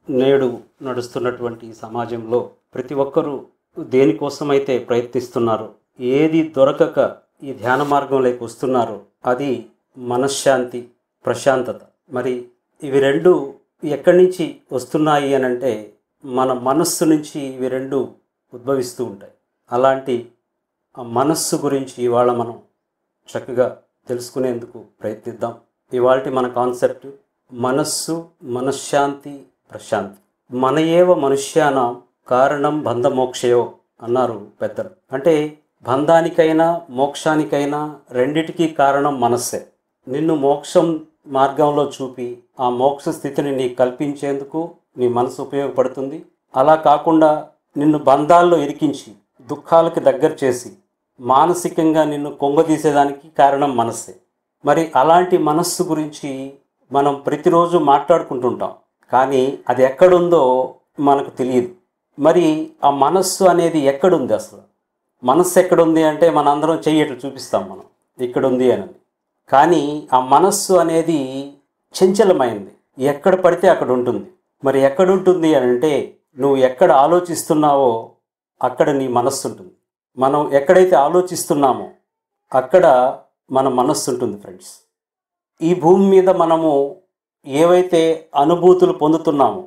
నేడు నడుస్తున్నటువంటి ఈ సమాజంలో ప్రతి ఒక్కరూ దేనికోసమైతే ప్రయత్నిస్తున్నారో ఏది దొరకక ఈ ధ్యాన మార్గంలోకి వస్తున్నారో అది మనశ్శాంతి ప్రశాంతత మరి ఇవి రెండు ఎక్కడి నుంచి వస్తున్నాయి అని అంటే మన మనస్సు నుంచి ఇవి రెండు ఉద్భవిస్తూ ఉంటాయి అలాంటి ఆ మనస్సు గురించి ఇవాళ మనం చక్కగా తెలుసుకునేందుకు ప్రయత్నిద్దాం ఇవాళ మన కాన్సెప్ట్ మనస్సు మనశ్శాంతి ప్రశాంతి మన ఏవ మనుష్యానం కారణం బంధమోక్షయో అన్నారు పెద్దలు అంటే బంధానికైనా మోక్షానికైనా రెండిటికీ కారణం మనస్సే నిన్ను మోక్షం మార్గంలో చూపి ఆ మోక్ష స్థితిని నీకు కల్పించేందుకు నీ మనసు ఉపయోగపడుతుంది అలా కాకుండా నిన్ను బంధాల్లో ఇరికించి దుఃఖాలకు దగ్గర చేసి మానసికంగా నిన్ను కొంగదీసేదానికి కారణం మనస్సే మరి అలాంటి మనస్సు గురించి మనం ప్రతిరోజు మాట్లాడుకుంటుంటాం కానీ అది ఎక్కడుందో మనకు తెలియదు మరి ఆ మనస్సు అనేది ఎక్కడుంది అసలు మనస్సు ఎక్కడుంది అంటే మనందరం చెయ్యట్లు చూపిస్తాం మనం ఇక్కడుంది అని కానీ ఆ మనస్సు అనేది చంచలమైంది ఎక్కడ పడితే అక్కడ ఉంటుంది మరి ఎక్కడ ఉంటుంది అని అంటే నువ్వు ఎక్కడ ఆలోచిస్తున్నావో అక్కడ నీ మనస్సు ఉంటుంది మనం ఎక్కడైతే ఆలోచిస్తున్నామో అక్కడ మన మనస్సు ఉంటుంది ఫ్రెండ్స్ ఈ భూమి మీద మనము ఏవైతే అనుభూతులు పొందుతున్నామో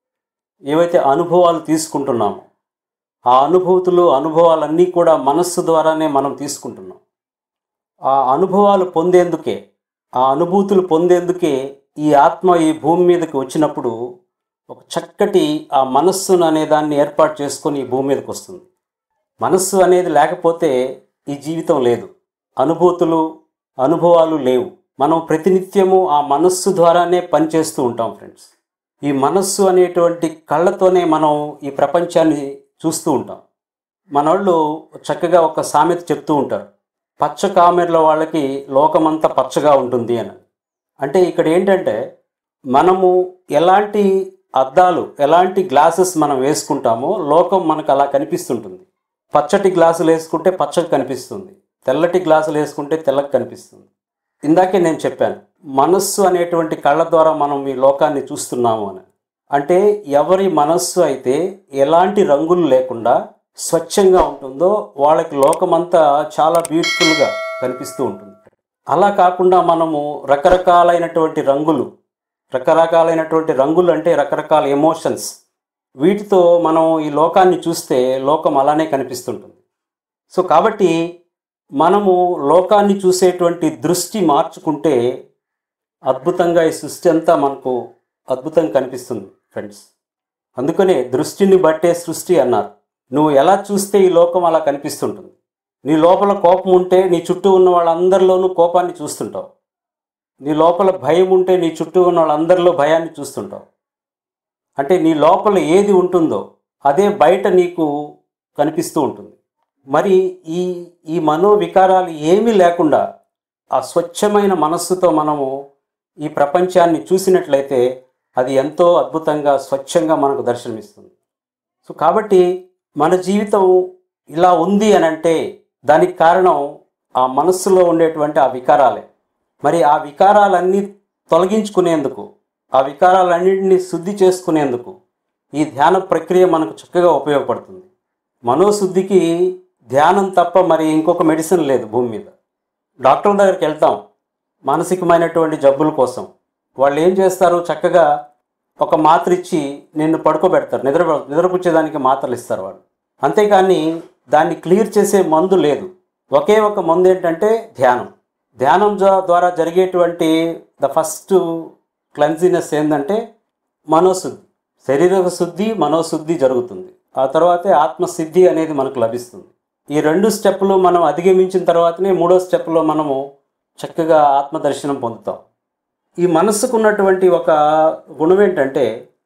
ఏవైతే అనుభవాలు తీసుకుంటున్నామో ఆ అనుభూతులు అనుభవాలన్నీ కూడా మనస్సు ద్వారానే మనం తీసుకుంటున్నాం ఆ అనుభవాలు పొందేందుకే ఆ అనుభూతులు పొందేందుకే ఈ ఆత్మ ఈ భూమి మీదకి వచ్చినప్పుడు ఒక చక్కటి ఆ మనస్సును అనే దాన్ని ఏర్పాటు చేసుకొని ఈ భూమి మీదకి వస్తుంది మనస్సు అనేది లేకపోతే ఈ జీవితం లేదు అనుభూతులు అనుభవాలు లేవు మనం ప్రతినిత్యము ఆ మనస్సు ద్వారానే పనిచేస్తూ ఉంటాం ఫ్రెండ్స్ ఈ మనస్సు అనేటువంటి కళ్ళతోనే మనం ఈ ప్రపంచాన్ని చూస్తూ ఉంటాం మనోళ్ళు చక్కగా ఒక సామెత చెప్తూ ఉంటారు పచ్చ కామెర్ల వాళ్ళకి లోకమంతా పచ్చగా ఉంటుంది అని అంటే ఇక్కడ ఏంటంటే మనము ఎలాంటి అద్దాలు ఎలాంటి గ్లాసెస్ మనం వేసుకుంటామో లోకం మనకు అలా కనిపిస్తుంటుంది పచ్చటి గ్లాసులు వేసుకుంటే పచ్చగా కనిపిస్తుంది తెల్లటి గ్లాసులు వేసుకుంటే తెల్లకి కనిపిస్తుంది ఇందాకే నేను చెప్పాను మనస్సు అనేటువంటి కళ్ళ ద్వారా మనం ఈ లోకాన్ని చూస్తున్నాము అని అంటే ఎవరి మనస్సు అయితే ఎలాంటి రంగులు లేకుండా స్వచ్ఛంగా ఉంటుందో వాళ్ళకి లోకమంతా చాలా బ్యూటిఫుల్గా కనిపిస్తూ ఉంటుంది అలా కాకుండా మనము రకరకాలైనటువంటి రంగులు రకరకాలైనటువంటి రంగులు అంటే రకరకాల ఎమోషన్స్ వీటితో మనం ఈ లోకాన్ని చూస్తే లోకం అలానే కనిపిస్తుంటుంది సో కాబట్టి మనము లోకాన్ని చూసేటువంటి దృష్టి మార్చుకుంటే అద్భుతంగా ఈ సృష్టి అంతా మనకు అద్భుతంగా కనిపిస్తుంది ఫ్రెండ్స్ అందుకనే దృష్టిని బట్టే సృష్టి అన్నారు నువ్వు ఎలా చూస్తే ఈ లోకం అలా కనిపిస్తుంటుంది నీ లోపల కోపం ఉంటే నీ చుట్టూ ఉన్న వాళ్ళందరిలోనూ కోపాన్ని చూస్తుంటావు నీ లోపల భయం ఉంటే నీ చుట్టూ ఉన్న వాళ్ళందరిలో భయాన్ని చూస్తుంటావు అంటే నీ లోపల ఏది ఉంటుందో అదే బయట నీకు కనిపిస్తూ ఉంటుంది మరి ఈ ఈ మనోవికారాలు ఏమీ లేకుండా ఆ స్వచ్ఛమైన మనస్సుతో మనము ఈ ప్రపంచాన్ని చూసినట్లయితే అది ఎంతో అద్భుతంగా స్వచ్ఛంగా మనకు దర్శనమిస్తుంది సో కాబట్టి మన జీవితం ఇలా ఉంది అని అంటే దానికి కారణం ఆ మనస్సులో ఉండేటువంటి ఆ వికారాలే మరి ఆ వికారాలన్నీ తొలగించుకునేందుకు ఆ వికారాలన్నింటినీ శుద్ధి చేసుకునేందుకు ఈ ధ్యాన ప్రక్రియ మనకు చక్కగా ఉపయోగపడుతుంది మనోశుద్ధికి ధ్యానం తప్ప మరి ఇంకొక మెడిసిన్ లేదు భూమి మీద డాక్టర్ల దగ్గరికి వెళ్తాం మానసికమైనటువంటి జబ్బుల కోసం వాళ్ళు ఏం చేస్తారు చక్కగా ఒక మాత్ర ఇచ్చి నిన్ను పడుకోబెడతారు నిద్ర నిద్రపుచ్చేదానికి మాత్రలు ఇస్తారు వాళ్ళు అంతేకాని దాన్ని క్లియర్ చేసే మందు లేదు ఒకే ఒక మందు ఏంటంటే ధ్యానం ధ్యానం జా- ద్వారా జరిగేటువంటి ద ఫస్ట్ క్లెన్జినెస్ ఏంటంటే మనోశుద్ధి శరీర శుద్ధి మనోశుద్ధి జరుగుతుంది ఆ తర్వాతే ఆత్మసిద్ధి అనేది మనకు లభిస్తుంది ఈ రెండు స్టెప్పులు మనం అధిగమించిన తర్వాతనే మూడో స్టెప్లో మనము చక్కగా ఆత్మదర్శనం పొందుతాం ఈ మనస్సుకు ఉన్నటువంటి ఒక గుణం ఏంటంటే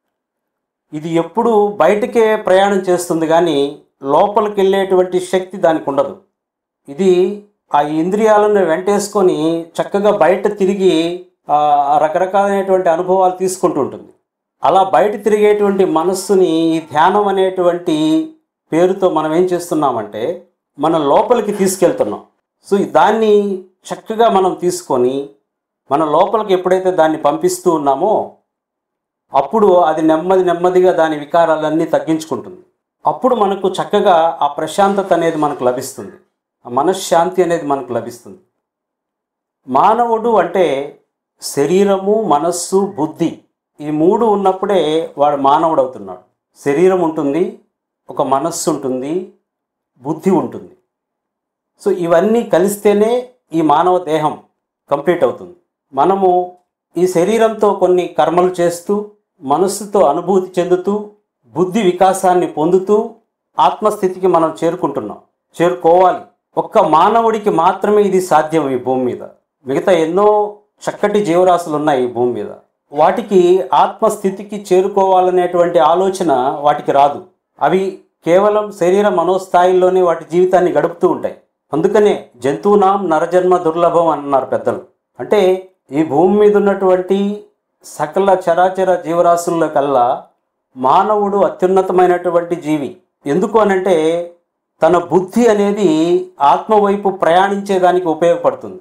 ఇది ఎప్పుడు బయటకే ప్రయాణం చేస్తుంది కానీ లోపలికి వెళ్ళేటువంటి శక్తి దానికి ఉండదు ఇది ఆ ఇంద్రియాలను వెంటేసుకొని చక్కగా బయట తిరిగి ఆ రకరకాలైనటువంటి అనుభవాలు తీసుకుంటూ ఉంటుంది అలా బయట తిరిగేటువంటి మనస్సుని ఈ ధ్యానం అనేటువంటి పేరుతో మనం ఏం చేస్తున్నామంటే మన లోపలికి తీసుకెళ్తున్నాం సో దాన్ని చక్కగా మనం తీసుకొని మన లోపలికి ఎప్పుడైతే దాన్ని పంపిస్తూ ఉన్నామో అప్పుడు అది నెమ్మది నెమ్మదిగా దాని వికారాలన్నీ తగ్గించుకుంటుంది అప్పుడు మనకు చక్కగా ఆ ప్రశాంతత అనేది మనకు లభిస్తుంది ఆ మనశ్శాంతి అనేది మనకు లభిస్తుంది మానవుడు అంటే శరీరము మనస్సు బుద్ధి ఈ మూడు ఉన్నప్పుడే వాడు మానవుడు అవుతున్నాడు శరీరం ఉంటుంది ఒక మనస్సు ఉంటుంది బుద్ధి ఉంటుంది సో ఇవన్నీ కలిస్తేనే ఈ మానవ దేహం కంప్లీట్ అవుతుంది మనము ఈ శరీరంతో కొన్ని కర్మలు చేస్తూ మనస్సుతో అనుభూతి చెందుతూ బుద్ధి వికాసాన్ని పొందుతూ ఆత్మస్థితికి మనం చేరుకుంటున్నాం చేరుకోవాలి ఒక్క మానవుడికి మాత్రమే ఇది సాధ్యం ఈ భూమి మీద మిగతా ఎన్నో చక్కటి జీవరాశులు ఉన్నాయి ఈ భూమి మీద వాటికి ఆత్మస్థితికి చేరుకోవాలనేటువంటి ఆలోచన వాటికి రాదు అవి కేవలం శరీర మనోస్థాయిల్లోనే వాటి జీవితాన్ని గడుపుతూ ఉంటాయి అందుకనే జంతువునాం నరజన్మ దుర్లభం అన్నారు పెద్దలు అంటే ఈ భూమి మీద ఉన్నటువంటి సకల చరాచర జీవరాశుల్లో కల్లా మానవుడు అత్యున్నతమైనటువంటి జీవి ఎందుకు అనంటే తన బుద్ధి అనేది ఆత్మ వైపు ప్రయాణించేదానికి ఉపయోగపడుతుంది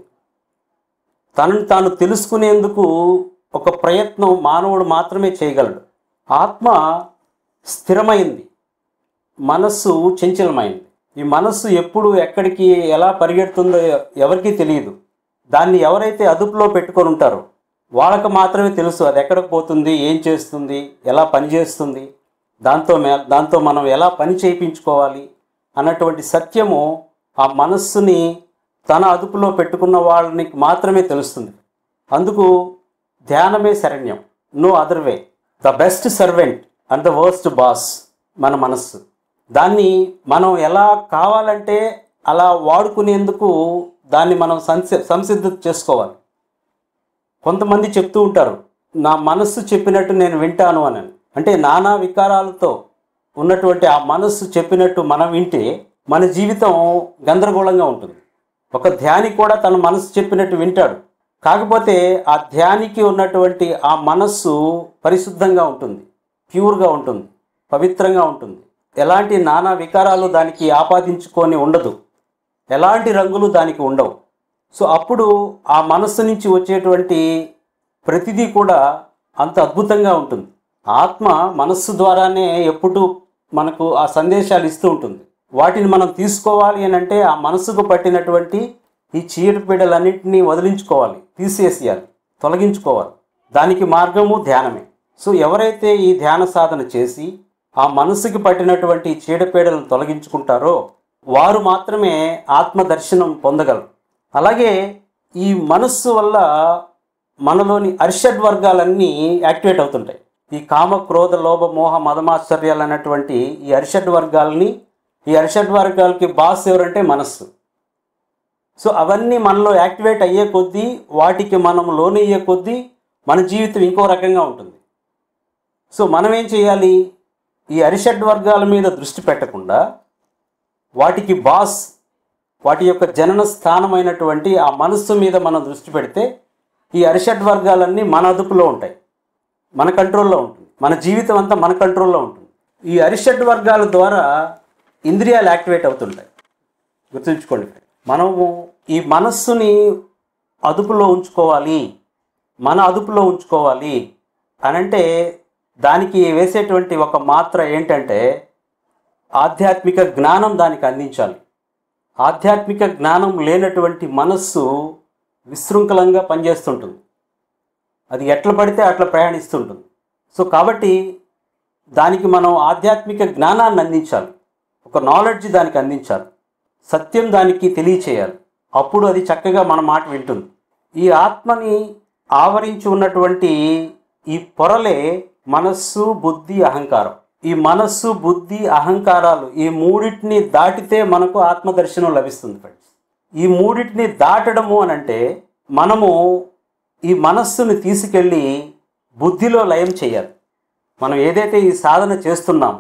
తనను తాను తెలుసుకునేందుకు ఒక ప్రయత్నం మానవుడు మాత్రమే చేయగలడు ఆత్మ స్థిరమైంది మనస్సు చంచలమైంది ఈ మనస్సు ఎప్పుడు ఎక్కడికి ఎలా పరిగెడుతుందో ఎవరికీ తెలియదు దాన్ని ఎవరైతే అదుపులో పెట్టుకొని ఉంటారో వాళ్ళకి మాత్రమే తెలుసు అది ఎక్కడికి పోతుంది ఏం చేస్తుంది ఎలా పనిచేస్తుంది దాంతో మే దాంతో మనం ఎలా పని చేయించుకోవాలి అన్నటువంటి సత్యము ఆ మనస్సుని తన అదుపులో పెట్టుకున్న వాళ్ళని మాత్రమే తెలుస్తుంది అందుకు ధ్యానమే శరణ్యం no other way the best servant and the worst boss మన మనస్సు దాన్ని మనం ఎలా కావాలంటే అలా వాడుకునేందుకు దాన్ని మనం సంసి సంసిద్ధత చేసుకోవాలి కొంతమంది చెప్తూ ఉంటారు నా మనస్సు చెప్పినట్టు నేను వింటాను అని అంటే నానా వికారాలతో ఉన్నటువంటి ఆ మనస్సు చెప్పినట్టు మనం వింటే మన జీవితం గందరగోళంగా ఉంటుంది ఒక ధ్యాని కూడా తన మనస్సు చెప్పినట్టు వింటాడు కాకపోతే ఆ ధ్యానికి ఉన్నటువంటి ఆ మనస్సు పరిశుద్ధంగా ఉంటుంది ప్యూర్గా ఉంటుంది పవిత్రంగా ఉంటుంది ఎలాంటి నానా వికారాలు దానికి ఆపాదించుకొని ఉండదు ఎలాంటి రంగులు దానికి ఉండవు సో అప్పుడు ఆ మనస్సు నుంచి వచ్చేటువంటి ప్రతిదీ కూడా అంత అద్భుతంగా ఉంటుంది ఆత్మ మనస్సు ద్వారానే ఎప్పుడు మనకు ఆ సందేశాలు ఇస్తూ ఉంటుంది వాటిని మనం తీసుకోవాలి అని అంటే ఆ మనసుకు పట్టినటువంటి ఈ చీడపీడలన్నింటినీ వదిలించుకోవాలి తీసేసేయాలి తొలగించుకోవాలి దానికి మార్గము ధ్యానమే సో ఎవరైతే ఈ ధ్యాన సాధన చేసి ఆ మనసుకి పట్టినటువంటి చీడపీడలను తొలగించుకుంటారో వారు మాత్రమే ఆత్మ దర్శనం పొందగలరు అలాగే ఈ మనస్సు వల్ల మనలోని అరిషడ్ వర్గాలన్నీ యాక్టివేట్ అవుతుంటాయి ఈ కామ క్రోధ లోభ మోహ మదమాశ్చర్యాలు అన్నటువంటి ఈ అరిషడ్ వర్గాలని ఈ అరిషడ్ వర్గాలకి బాస్ ఎవరంటే మనస్సు సో అవన్నీ మనలో యాక్టివేట్ అయ్యే కొద్దీ వాటికి మనం లోనయ్యే కొద్దీ మన జీవితం ఇంకో రకంగా ఉంటుంది సో మనం ఏం చేయాలి ఈ అరిషడ్ వర్గాల మీద దృష్టి పెట్టకుండా వాటికి బాస్ వాటి యొక్క జనన స్థానమైనటువంటి ఆ మనస్సు మీద మనం దృష్టి పెడితే ఈ అరిషడ్ వర్గాలన్నీ మన అదుపులో ఉంటాయి మన కంట్రోల్లో ఉంటుంది మన జీవితం అంతా మన కంట్రోల్లో ఉంటుంది ఈ అరిషడ్ వర్గాల ద్వారా ఇంద్రియాలు యాక్టివేట్ అవుతుంటాయి గుర్తుంచుకోండి మనము ఈ మనస్సుని అదుపులో ఉంచుకోవాలి మన అదుపులో ఉంచుకోవాలి అని అంటే దానికి వేసేటువంటి ఒక మాత్ర ఏంటంటే ఆధ్యాత్మిక జ్ఞానం దానికి అందించాలి ఆధ్యాత్మిక జ్ఞానం లేనటువంటి మనస్సు విశృంఖలంగా పనిచేస్తుంటుంది అది ఎట్లా పడితే అట్లా ప్రయాణిస్తుంటుంది సో కాబట్టి దానికి మనం ఆధ్యాత్మిక జ్ఞానాన్ని అందించాలి ఒక నాలెడ్జ్ దానికి అందించాలి సత్యం దానికి తెలియచేయాలి అప్పుడు అది చక్కగా మన మాట వింటుంది ఈ ఆత్మని ఆవరించి ఉన్నటువంటి ఈ పొరలే మనస్సు బుద్ధి అహంకారం ఈ మనస్సు బుద్ధి అహంకారాలు ఈ మూడింటిని దాటితే మనకు ఆత్మదర్శనం లభిస్తుంది ఫ్రెండ్స్ ఈ మూడింటిని దాటడము అని అంటే మనము ఈ మనస్సుని తీసుకెళ్ళి బుద్ధిలో లయం చేయాలి మనం ఏదైతే ఈ సాధన చేస్తున్నామో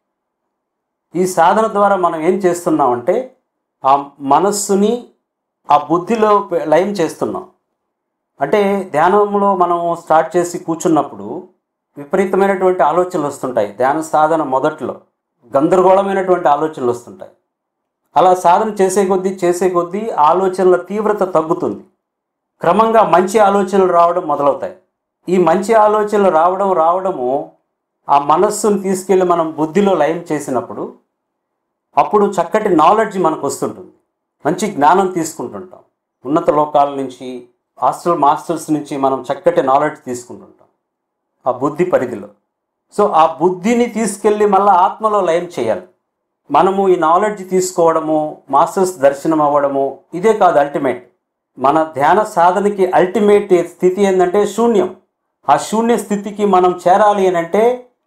ఈ సాధన ద్వారా మనం ఏం చేస్తున్నామంటే ఆ మనస్సుని ఆ బుద్ధిలో పె- లయం చేస్తున్నాం అంటే ధ్యానంలో మనం స్టార్ట్ చేసి కూర్చున్నప్పుడు విపరీతమైనటువంటి ఆలోచనలు వస్తుంటాయి ధ్యాన సాధన మొదట్లో గందరగోళమైనటువంటి ఆలోచనలు వస్తుంటాయి అలా సాధన చేసే కొద్దీ చేసే కొద్దీ ఆలోచనల తీవ్రత తగ్గుతుంది క్రమంగా మంచి ఆలోచనలు రావడం మొదలవుతాయి ఈ మంచి ఆలోచనలు రావడం రావడము ఆ మనస్సును తీసుకెళ్ళి మనం బుద్ధిలో లయం చేసినప్పుడు అప్పుడు చక్కటి నాలెడ్జ్ మనకు వస్తుంటుంది మంచి జ్ఞానం తీసుకుంటుంటాం ఉన్నత లోకాల నుంచి హాస్టల్ మాస్టర్స్ నుంచి మనం చక్కటి నాలెడ్జ్ తీసుకుంటుంటాం ఆ బుద్ధి పరిధిలో సో ఆ బుద్ధిని తీసుకెళ్ళి మళ్ళీ ఆత్మలో లయం చేయాలి మనము ఈ నాలెడ్జ్ తీసుకోవడము మాస్టర్స్ దర్శనం అవ్వడము ఇదే కాదు అల్టిమేట్ మన ధ్యాన సాధనకి అల్టిమేట్ స్థితి ఏంటంటే శూన్యం ఆ శూన్య స్థితికి మనం చేరాలి అని అంటే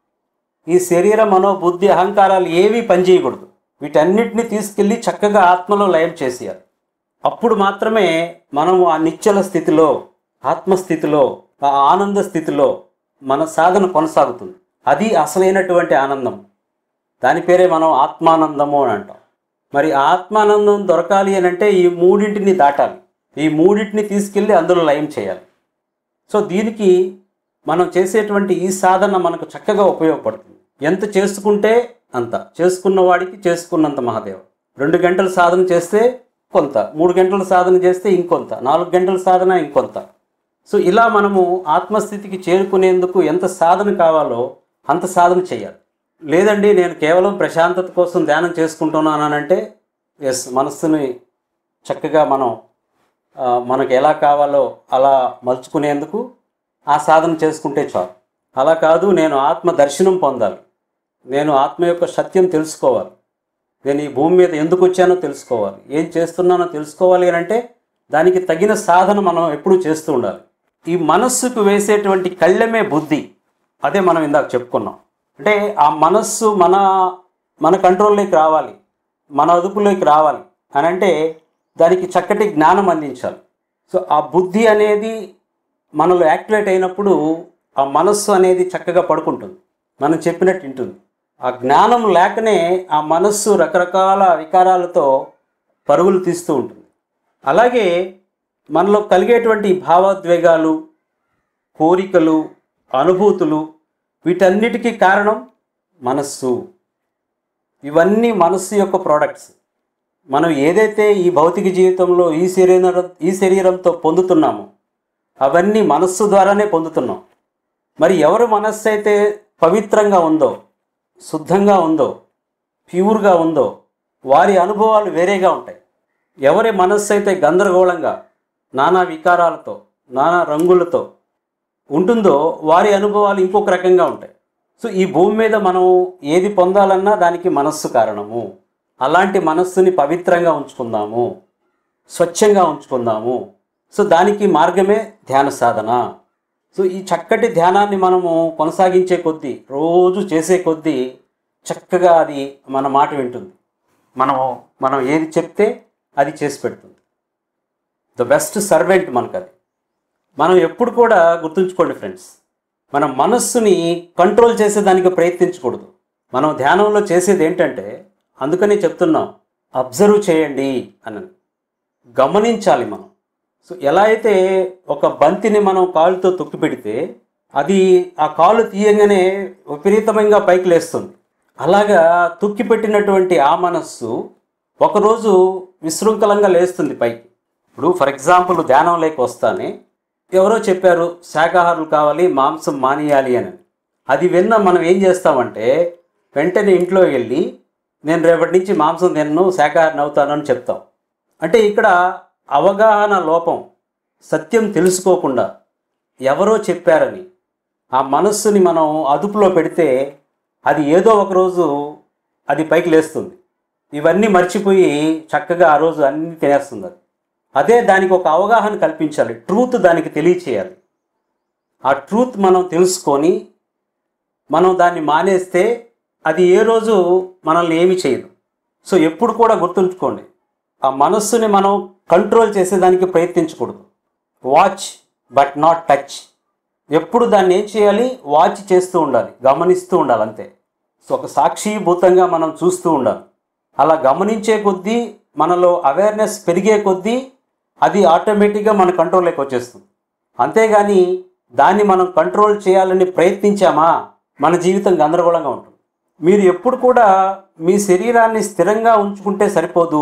ఈ శరీర మనో బుద్ధి అహంకారాలు ఏవి పనిచేయకూడదు వీటన్నిటిని తీసుకెళ్ళి చక్కగా ఆత్మలో లయం చేసేయాలి అప్పుడు మాత్రమే మనం ఆ నిశ్చల స్థితిలో ఆత్మస్థితిలో ఆ ఆనంద స్థితిలో మన సాధన కొనసాగుతుంది అది అసలైనటువంటి ఆనందం దాని పేరే మనం ఆత్మానందము అని అంటాం మరి ఆత్మానందం దొరకాలి అని అంటే ఈ మూడింటిని దాటాలి ఈ మూడింటిని తీసుకెళ్ళి అందులో లయం చేయాలి సో దీనికి మనం చేసేటువంటి ఈ సాధన మనకు చక్కగా ఉపయోగపడుతుంది ఎంత చేసుకుంటే అంత చేసుకున్న వాడికి చేసుకున్నంత మహాదేవ రెండు గంటల సాధన చేస్తే కొంత మూడు గంటల సాధన చేస్తే ఇంకొంత నాలుగు గంటల సాధన ఇంకొంత సో ఇలా మనము ఆత్మస్థితికి చేరుకునేందుకు ఎంత సాధన కావాలో అంత సాధన చేయాలి లేదండి నేను కేవలం ప్రశాంతత కోసం ధ్యానం చేసుకుంటున్నానంటే ఎస్ మనస్సుని చక్కగా మనం ఆ, మనకు ఎలా కావాలో అలా మలుచుకునేందుకు ఆ సాధన చేసుకుంటే చాలు అలా కాదు నేను ఆత్మ దర్శనం పొందాలి నేను ఆత్మ యొక్క సత్యం తెలుసుకోవాలి నేను ఈ భూమి మీద ఎందుకు వచ్చానో తెలుసుకోవాలి ఏం చేస్తున్నానో తెలుసుకోవాలి అని అంటే దానికి తగిన సాధన మనం ఎప్పుడూ చేస్తూ ఉండాలి ఈ మనస్సుకు వేసేటువంటి కళ్ళెమే బుద్ధి అదే మనం ఇందాక చెప్పుకున్నాం అంటే ఆ మనస్సు మన మన కంట్రోల్లోకి రావాలి మన అదుపులోకి రావాలి అని అంటే దానికి చక్కటి జ్ఞానం అందించాలి సో ఆ బుద్ధి అనేది మనలో యాక్టివేట్ అయినప్పుడు ఆ మనస్సు అనేది చక్కగా పడుకుంటుంది మనం చెప్పినట్టు వింటుంది ఆ జ్ఞానం లేకనే ఆ మనస్సు రకరకాల వికారాలతో పరుగులు తీస్తూ ఉంటుంది అలాగే మనలో కలిగేటువంటి భావోద్వేగాలు కోరికలు అనుభూతులు వీటన్నిటికీ కారణం మనస్సు ఇవన్నీ మనస్సు యొక్క ప్రోడక్ట్స్ మనం ఏదైతే ఈ భౌతిక జీవితంలో ఈ శరీరం ఈ శరీరంతో పొందుతున్నామో అవన్నీ మనస్సు ద్వారానే పొందుతున్నాం మరి ఎవరి మనస్సు అయితే పవిత్రంగా ఉందో శుద్ధంగా ఉందో ప్యూర్గా ఉందో వారి అనుభవాలు వేరేగా ఉంటాయి ఎవరి మనస్సు అయితే గందరగోళంగా నానా వికారాలతో నానా రంగులతో ఉంటుందో వారి అనుభవాలు ఇంకొక రకంగా ఉంటాయి సో ఈ భూమి మీద మనం ఏది పొందాలన్నా దానికి మనస్సు కారణము అలాంటి మనస్సుని పవిత్రంగా ఉంచుకుందాము స్వచ్ఛంగా ఉంచుకుందాము సో దానికి మార్గమే ధ్యాన సాధన సో ఈ చక్కటి ధ్యానాన్ని మనము కొనసాగించే కొద్దీ రోజు చేసే కొద్దీ చక్కగా అది మన మాట వింటుంది మనము మనం ఏది చెప్తే అది చేసి పెడుతుంది ద బెస్ట్ సర్వెంట్ మనకు అది మనం ఎప్పుడు కూడా గుర్తుంచుకోండి ఫ్రెండ్స్ మన మనస్సుని కంట్రోల్ చేసేదానికి ప్రయత్నించకూడదు మనం ధ్యానంలో చేసేది ఏంటంటే అందుకని చెప్తున్నాం అబ్జర్వ్ చేయండి అని గమనించాలి మనం సో ఎలా అయితే ఒక బంతిని మనం కాలుతో తొక్కి పెడితే అది ఆ కాలు తీయంగానే విపరీతమంగా పైకి లేస్తుంది అలాగా తొక్కి పెట్టినటువంటి ఆ మనస్సు ఒకరోజు విశృంఖలంగా లేస్తుంది పైకి ఇప్పుడు ఫర్ ఎగ్జాంపుల్ ధ్యానంలోకి వస్తానే ఎవరో చెప్పారు శాకాహారులు కావాలి మాంసం మానేయాలి అని అది విన్న మనం ఏం చేస్తామంటే వెంటనే ఇంట్లో వెళ్ళి నేను రేపటి నుంచి మాంసం తిన్ను శాకాహారిని అవుతాను అని చెప్తాం అంటే ఇక్కడ అవగాహన లోపం సత్యం తెలుసుకోకుండా ఎవరో చెప్పారని ఆ మనస్సుని మనం అదుపులో పెడితే అది ఏదో ఒక రోజు అది పైకి లేస్తుంది ఇవన్నీ మర్చిపోయి చక్కగా ఆ రోజు అన్నీ తినేస్తుంది అది అదే దానికి ఒక అవగాహన కల్పించాలి ట్రూత్ దానికి తెలియచేయాలి ఆ ట్రూత్ మనం తెలుసుకొని మనం దాన్ని మానేస్తే అది ఏ రోజు మనల్ని ఏమి చేయదు సో ఎప్పుడు కూడా గుర్తుంచుకోండి ఆ మనస్సుని మనం కంట్రోల్ చేసేదానికి ప్రయత్నించకూడదు వాచ్ బట్ నాట్ టచ్ ఎప్పుడు దాన్ని ఏం చేయాలి వాచ్ చేస్తూ ఉండాలి గమనిస్తూ ఉండాలి అంతే సో ఒక సాక్షిభూతంగా మనం చూస్తూ ఉండాలి అలా గమనించే కొద్దీ మనలో అవేర్నెస్ పెరిగే కొద్దీ అది ఆటోమేటిక్గా మన కంట్రోల్లోకి వచ్చేస్తుంది అంతేగాని దాన్ని మనం కంట్రోల్ చేయాలని ప్రయత్నించామా మన జీవితం గందరగోళంగా ఉంటుంది మీరు ఎప్పుడు కూడా మీ శరీరాన్ని స్థిరంగా ఉంచుకుంటే సరిపోదు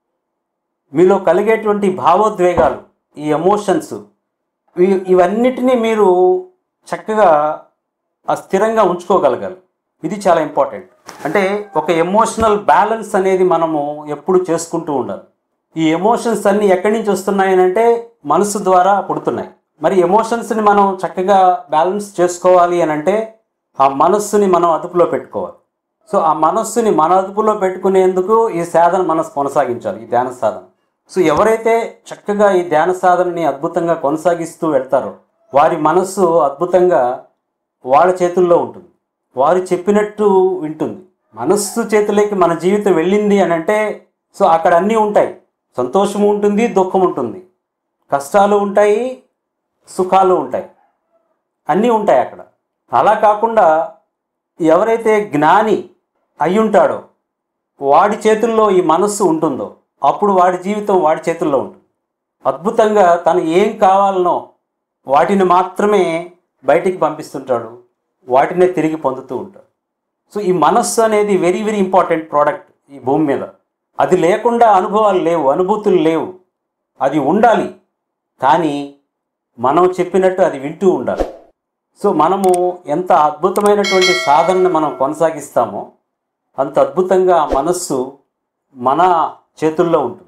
మీలో కలిగేటువంటి భావోద్వేగాలు ఈ ఎమోషన్స్ ఇవన్నిటినీ మీరు చక్కగా ఆ స్థిరంగా ఉంచుకోగలగాలి ఇది చాలా ఇంపార్టెంట్ అంటే ఒక ఎమోషనల్ బ్యాలెన్స్ అనేది మనము ఎప్పుడు చేసుకుంటూ ఉండాలి ఈ ఎమోషన్స్ అన్నీ ఎక్కడి నుంచి వస్తున్నాయి అంటే మనసు ద్వారా పుడుతున్నాయి మరి ఎమోషన్స్ని మనం చక్కగా బ్యాలెన్స్ చేసుకోవాలి అని అంటే ఆ మనస్సుని మనం అదుపులో పెట్టుకోవాలి సో ఆ మనస్సుని మన అదుపులో పెట్టుకునేందుకు ఈ సాధన మనం కొనసాగించాలి ఈ ధ్యాన సాధన సో ఎవరైతే చక్కగా ఈ ధ్యాన సాధనని అద్భుతంగా కొనసాగిస్తూ వెళ్తారో వారి మనస్సు అద్భుతంగా వాళ్ళ చేతుల్లో ఉంటుంది వారు చెప్పినట్టు వింటుంది మనస్సు చేతిలోకి మన జీవితం వెళ్ళింది అని అంటే సో అక్కడ అన్నీ ఉంటాయి సంతోషం ఉంటుంది దుఃఖం ఉంటుంది కష్టాలు ఉంటాయి సుఖాలు ఉంటాయి అన్నీ ఉంటాయి అక్కడ అలా కాకుండా ఎవరైతే జ్ఞాని అయ్యుంటాడో వాడి చేతుల్లో ఈ మనస్సు ఉంటుందో అప్పుడు వాడి జీవితం వాడి చేతుల్లో ఉంటుంది అద్భుతంగా తను ఏం కావాలనో వాటిని మాత్రమే బయటికి పంపిస్తుంటాడు వాటినే తిరిగి పొందుతూ ఉంటాడు సో ఈ మనస్సు అనేది వెరీ వెరీ ఇంపార్టెంట్ ప్రోడక్ట్ ఈ భూమి మీద అది లేకుండా అనుభవాలు లేవు అనుభూతులు లేవు అది ఉండాలి కానీ మనం చెప్పినట్టు అది వింటూ ఉండాలి సో మనము ఎంత అద్భుతమైనటువంటి సాధనను మనం కొనసాగిస్తామో అంత అద్భుతంగా ఆ మనస్సు మన చేతుల్లో ఉంటుంది